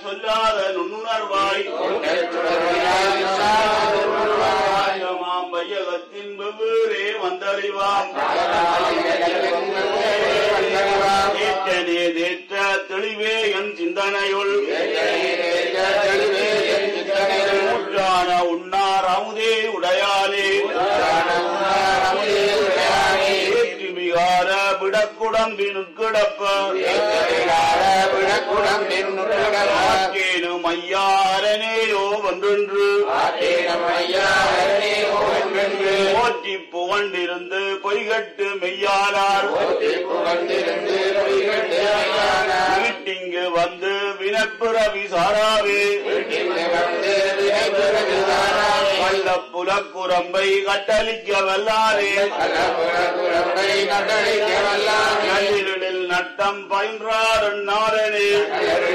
சொல்லாத நுண்ணுணர்வாய் மாம் வையகத்தின் வெவ்வேறே வந்தறிவாம் ஏற்றனே தேற்ற தெளிவே என் சிந்தனையுள் ஊற்றான உண்ணார் அமுதே உடையானே ஏற்று விகார விடக்குடம்பினு கிடப்ப ஆக்கேனும் ஐயாரனேயோ ஒன்றென்று போற்றி புகண்டிருந்து பொய்கட்டு மெய்யானார் வீட்டிங்கு வந்து வினப்புறவி சாராவே வல்ல புலக்குரம்பை கட்டளிக்க வல்லாரே நள்ளிருளில் நட்டம் பயின்றார் நாரணே